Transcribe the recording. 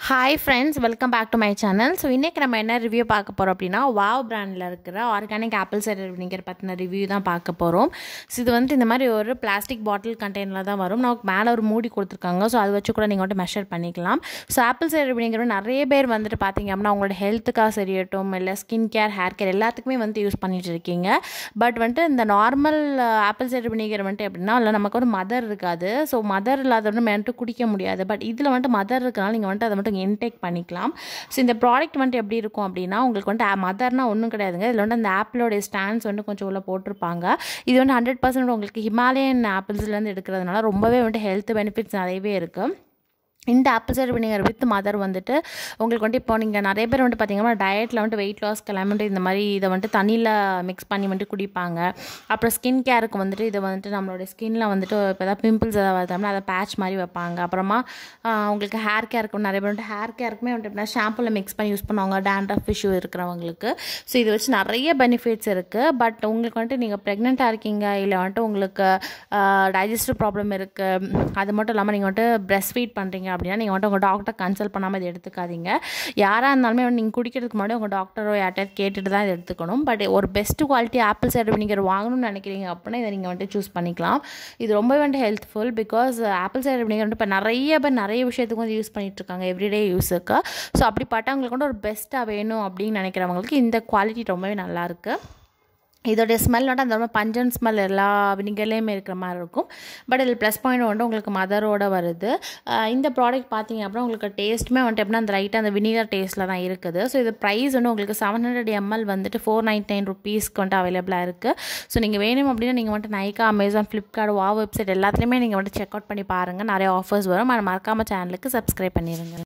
hi friends welcome back to my channel so இன்றைக்கி நம்ம என்ன ரிவ்யூ பார்க்க போகிறோம் அப்படின்னா வாவ் பிராண்டில் இருக்கிற ஆர்கானிக் ஆப்பிள் சைடர் வினிகர் பற்றின ரிவ்யூ தான் பார்க்க போகிறோம் ஸோ இது வந்து இந்த மாதிரி ஒரு பிளாஸ்டிக் பாட்டில் கண்டெய்னரில் தான் வரும் நமக்கு மேலே ஒரு மூடி கொடுத்துருக்காங்க ஸோ அது வச்சு கூட நீங்கள் வந்துட்டு மெஷர் பண்ணிக்கலாம் ஸோ ஆப்பிள் சைடர் வினிகர் நிறைய பேர் வந்துட்டு பார்த்தீங்க அப்படின்னா அவங்களோட ஹெல்த்துக்காக சரியட்டும் இல்லை ஸ்கின் கேர் ஹேர் கேர் எல்லாத்துக்குமே வந்து யூஸ் பண்ணிட்டு இருக்கீங்க பட் வந்துட்டு இந்த நார்மல் ஆப்பிள் சைடர் வினிகர் வந்துட்டு எப்படின்னா அதில் நமக்கு ஒரு மதர் இருக்காது ஸோ மதர் இல்லாத வந்து வந்துட்டு குடிக்க முடியாது பட் இதில் வந்துட்டு மதர் இருக்கனால நீங்கள் வந்துட்டு அதை மட்டும் இன்டேக் பண்ணிக்கலாம் ஸோ இந்த ப்ராடக்ட் வந்துட்டு எப்படி இருக்கும் அப்படின்னா உங்களுக்கு வந்துட்டு மதர்னா ஒன்றும் கிடையாதுங்க இதில் வந்து அந்த ஆப்பிளோடைய ஸ்டாண்ட்ஸ் வந்து கொஞ்சம் உள்ள போட்டிருப்பாங்க இது வந்து ஹண்ட்ரட் பர்சன்ட் உங்களுக்கு ஹிமாலயன் ஆப்பிள்ஸ்லேருந்து எடுக்கிறதுனால ரொம்பவே வந்துட்டு ஹெல்த் பெனிஃபிட்ஸ் நிறையவே இருக்குது இந்த apple cider vinegar with mother வந்துட்டு உங்களுக்கு வந்துட்டு இப்போ நீங்கள் நிறைய பேர் வந்துட்டு பார்த்தீங்கன்னா டயட்டில் வந்துட்டு வெயிட் லாஸ்க்கு எல்லாமே வந்துட்டு இந்த மாதிரி இதை வந்துட்டு தண்ணியில் மிக்ஸ் பண்ணி வந்துட்டு குடிப்பாங்க அப்புறம் ஸ்கின் கேருக்கு வந்துட்டு இதை வந்துட்டு நம்மளோட ஸ்கின்னில் வந்துட்டு இப்போ ஏதாவது பிம்பிள்ஸ் ஏதாவது வருதோம்னா அதை பேட்ச் மாதிரி வைப்பாங்க அப்புறமா உங்களுக்கு ஹேர் கேருக்கு நிறைய பேர் வந்துட்டு ஹேர் கேருக்குமே வந்துட்டு எப்படின்னா ஷாம்புவில் மிக்ஸ் பண்ணி யூஸ் பண்ணுவாங்க டேண்ட்ரஃப் இஷ்யூ இருக்கிறவங்களுக்கு ஸோ இது வச்சு நிறைய பெனிஃபிட்ஸ் இருக்குது பட் உங்களுக்கு வந்துட்டு நீங்கள் ப்ரெக்னெண்ட்டாக இருக்கீங்க இல்லை வந்துட்டு உங்களுக்கு டைஜஸ்டிவ் ப்ராப்ளம் இருக்குது அது மட்டும் இல்லாமல் நீங்கள் வந்துட்டு ப்ரெஸ்ட் ஃபீட் பண்ணுறீங்க அப்படின்னா நீங்கள் வந்துட்டு உங்கள் டாக்டர் கன்சல்ட் பண்ணாமல் இதை எடுத்துக்காதீங்க யாராக இருந்தாலுமே வந்து நீங்கள் குடிக்கிறதுக்கு முன்னாடி உங்கள் டாக்டரோ யார்ட்டாவது கேட்டுட்டு தான் இதை எடுத்துக்கணும் பட் ஒரு best quality apple cider vinegar வாங்கணும்னு நினைக்கிறீங்க அப்படின்னா இதை நீங்கள் வந்துட்டு சூஸ் பண்ணிக்கலாம் இது ரொம்பவே வந்துட்டு helpful because apple cider vinegar வந்துட்டு இப்போ நிறைய பேர் நிறைய விஷயத்துக்கு வந்து யூஸ் பண்ணிட்டு இருக்காங்க எவ்ரிடே யூஸுக்கு ஸோ அப்படிப்பட்டவங்களுக்கு வந்து ஒரு பெஸ்ட்டாக வேணும் அப்படின்னு நினைக்கிறவங்களுக்கு இந்த குவாலிட்டி ரொம்பவே நல்லாயிருக்கு இதோடைய ஸ்மெல் வந்துட்டு அந்த மாதிரி பஞ்சன் ஸ்மெல் எல்லா வினிகர்லேயுமே இருக்கிற மாதிரி இருக்கும் பட் இதில் ப்ளஸ் பாயிண்ட் வந்துட்டு உங்களுக்கு மதரோட வருது இந்த ப்ராடக்ட் பார்த்தீங்க அப்படின்னா உங்களுக்கு டேஸ்ட்டுமே வந்துட்டு எப்படின்னா அந்த ரைட்டாக அந்த வினிகர் டேஸ்ட்டில் தான் இருக்குது ஸோ இது ப்ரைஸ் வந்து உங்களுக்கு செவன் ஹண்ட்ரட் எம்எல் வந்துட்டு ஃபோர் நைன்டி நைன் ருபீஸ்க்கு வந்துட்டு அவைலபிளாக இருக்குது ஸோ நீங்கள் வேணும் அப்படின்னா நீங்கள் வந்துட்டு நைக்கா அமேசான் ஃப்ளிப்கார்ட் வா வெப்சைட் எல்லாத்துலேயுமே நீங்கள் வந்துட்டு செக் அவுட் பண்ணி பாருங்கள் நிறைய ஆஃபர்ஸ் வரும் மறக்காமல் சேனலுக்கு சப்ஸ்கிரைப் பண்ணிடுங்க